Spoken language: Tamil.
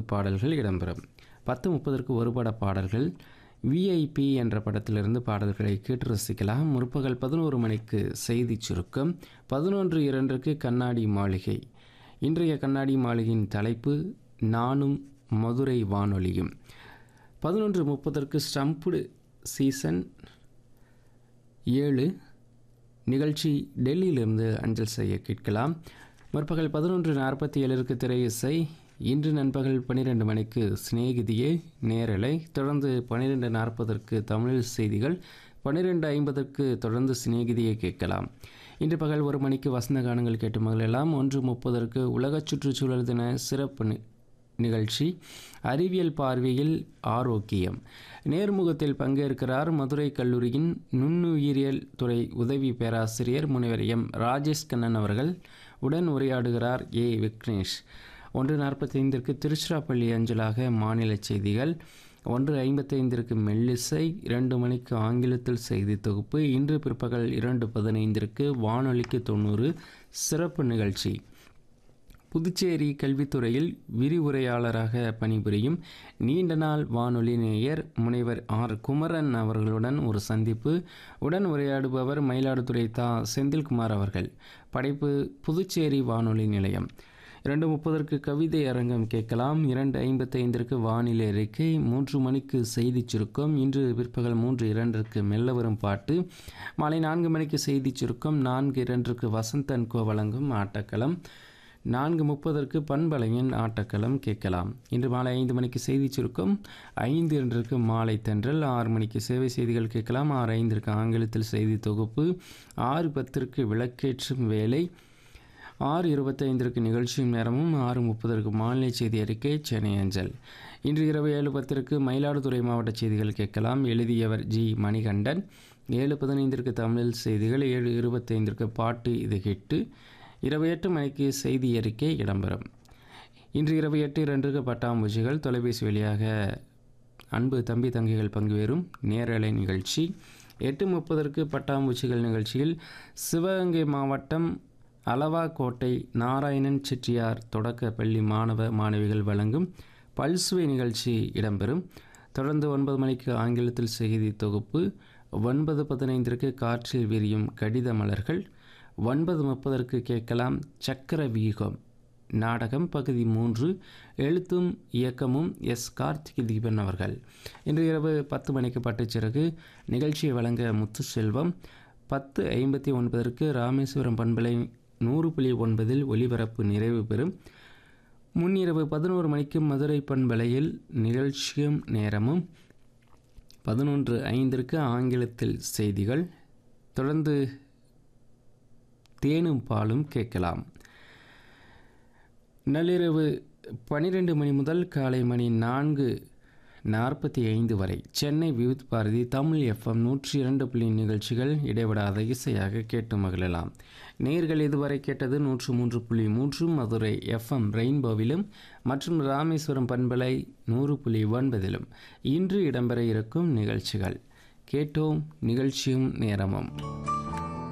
பாடல்கள் இடம்பெறும் பத்து முப்பதற்கு ஒரு பட பாடல்கள் விஐபி என்ற படத்திலிருந்து பாடல்களை கேட்டு ரசிக்கலாம் முற்பகல் பதினோரு மணிக்கு செய்தி சுருக்கம் பதினொன்று இரண்டுக்கு கண்ணாடி மாளிகை இன்றைய கண்ணாடி மாளிகையின் தலைப்பு நானும் மதுரை வானொலியும் பதினொன்று முப்பதற்கு ஸ்டம்புடு சீசன் ஏழு நிகழ்ச்சி டெல்லியிலிருந்து அஞ்சல் செய்ய கேட்கலாம் முற்பகல் பதினொன்று நாற்பத்தி ஏழிற்கு திரை இசை இன்று நண்பகல் பன்னிரெண்டு மணிக்கு சிநேகிதியே நேரலை தொடர்ந்து பன்னிரெண்டு நாற்பதற்கு தமிழ் செய்திகள் பன்னிரெண்டு ஐம்பதற்கு தொடர்ந்து சிநேகிதியை கேட்கலாம் இன்று பகல் ஒரு மணிக்கு வசந்த கானங்கள் கேட்டு மகளெல்லாம் ஒன்று முப்பதற்கு உலக சுற்றுச்சூழல் தின சிறப்பு நி- நிகழ்ச்சி அறிவியல் பார்வையில் ஆரோக்கியம் நேர்முகத்தில் பங்கேற்கிறார் மதுரை கல்லூரியின் நுண்ணுயிரியல் துறை உதவி பேராசிரியர் முனைவர் எம் ராஜேஷ் கண்ணன் அவர்கள் உடன் உரையாடுகிறார் ஏ விக்னேஷ் ஒன்று நாற்பத்தைந்திற்கு திருச்சிராப்பள்ளி அஞ்சலாக மாநில செய்திகள் ஒன்று ஐம்பத்தைந்திற்கு மெல்லிசை இரண்டு மணிக்கு ஆங்கிலத்தில் செய்தி தொகுப்பு இன்று பிற்பகல் இரண்டு பதினைந்திற்கு வானொலிக்கு தொண்ணூறு சிறப்பு நிகழ்ச்சி புதுச்சேரி கல்வித்துறையில் விரிவுரையாளராக பணிபுரியும் நீண்ட நாள் வானொலி நேயர் முனைவர் ஆர் குமரன் அவர்களுடன் ஒரு சந்திப்பு உடன் உரையாடுபவர் மயிலாடுதுறை தா செந்தில்குமார் அவர்கள் படைப்பு புதுச்சேரி வானொலி நிலையம் இரண்டு முப்பதற்கு கவிதை அரங்கம் கேட்கலாம் இரண்டு ஐம்பத்தைந்திற்கு வானிலை அறிக்கை மூன்று மணிக்கு செய்திச் சுருக்கம் இன்று பிற்பகல் மூன்று இரண்டிற்கு மெல்ல வரும் பாட்டு மாலை நான்கு மணிக்கு செய்திச் சுருக்கம் நான்கு இரண்டிற்கு வசந்தன் கோ வழங்கும் ஆட்டக்களம் நான்கு முப்பதற்கு பண்பலையின் ஆட்டக்களம் கேட்கலாம் இன்று மாலை ஐந்து மணிக்கு செய்திச் சுருக்கம் ஐந்து இரண்டிற்கு மாலை தென்றல் ஆறு மணிக்கு சேவை செய்திகள் கேட்கலாம் ஆறு ஐந்திற்கு ஆங்கிலத்தில் செய்தி தொகுப்பு ஆறு பத்திற்கு விளக்கேற்றும் வேலை ஆறு இருபத்தைந்திற்கு நிகழ்ச்சியும் நேரமும் ஆறு முப்பதற்கு மாநில செய்தி அறிக்கை சென்னை அஞ்சல் இன்று இரவு ஏழு பத்திற்கு மயிலாடுதுறை மாவட்ட செய்திகள் கேட்கலாம் எழுதியவர் ஜி மணிகண்டன் ஏழு பதினைந்திற்கு தமிழில் செய்திகள் ஏழு இருபத்தைந்திற்கு பாட்டு இது ஹிட்டு இரவு எட்டு மணிக்கு செய்தி அறிக்கை இடம்பெறும் இன்று இரவு எட்டு இரண்டுக்கு பட்டாம்பூச்சிகள் தொலைபேசி வழியாக அன்பு தம்பி தங்கைகள் பங்குபெறும் நேரலை நிகழ்ச்சி எட்டு முப்பதற்கு பட்டாம்பூச்சிகள் நிகழ்ச்சியில் சிவகங்கை மாவட்டம் அளவாக்கோட்டை நாராயணன் செட்டியார் தொடக்க பள்ளி மாணவ மாணவிகள் வழங்கும் பல்சுவை நிகழ்ச்சி இடம்பெறும் தொடர்ந்து ஒன்பது மணிக்கு ஆங்கிலத்தில் செய்தி தொகுப்பு ஒன்பது பதினைந்திற்கு காற்றில் விரியும் கடித மலர்கள் ஒன்பது முப்பதற்கு கேட்கலாம் சக்கர வியூகம் நாடகம் பகுதி மூன்று எழுத்தும் இயக்கமும் எஸ் கார்த்திக் தீபன் அவர்கள் இன்று இரவு பத்து மணிக்கு பட்டுச்சிறகு நிகழ்ச்சியை வழங்க முத்துசெல்வம் பத்து ஐம்பத்தி ஒன்பதற்கு ராமேஸ்வரம் பண்பலை நூறு புள்ளி ஒன்பதில் ஒலிபரப்பு நிறைவு பெறும் முன்னிரவு பதினோரு மணிக்கு மதுரை பண்பலையில் நிகழ்ச்சியும் நேரமும் பதினொன்று ஐந்திற்கு ஆங்கிலத்தில் செய்திகள் தொடர்ந்து தேனும் பாலும் கேட்கலாம் நள்ளிரவு பன்னிரெண்டு மணி முதல் காலை மணி நான்கு நாற்பத்தி ஐந்து வரை சென்னை விவித் பாரதி தமிழ் எஃப்எம் நூற்றி இரண்டு புள்ளி நிகழ்ச்சிகள் இடைவிடாத இசையாக கேட்டு மகிழலாம் நேர்கள் இதுவரை கேட்டது நூற்று மூன்று புள்ளி மூன்று மதுரை எஃப்எம் ரெயின்போவிலும் மற்றும் ராமேஸ்வரம் பண்பலை நூறு புள்ளி ஒன்பதிலும் இன்று இடம்பெற இருக்கும் நிகழ்ச்சிகள் கேட்டோம் நிகழ்ச்சியும் நேரமும்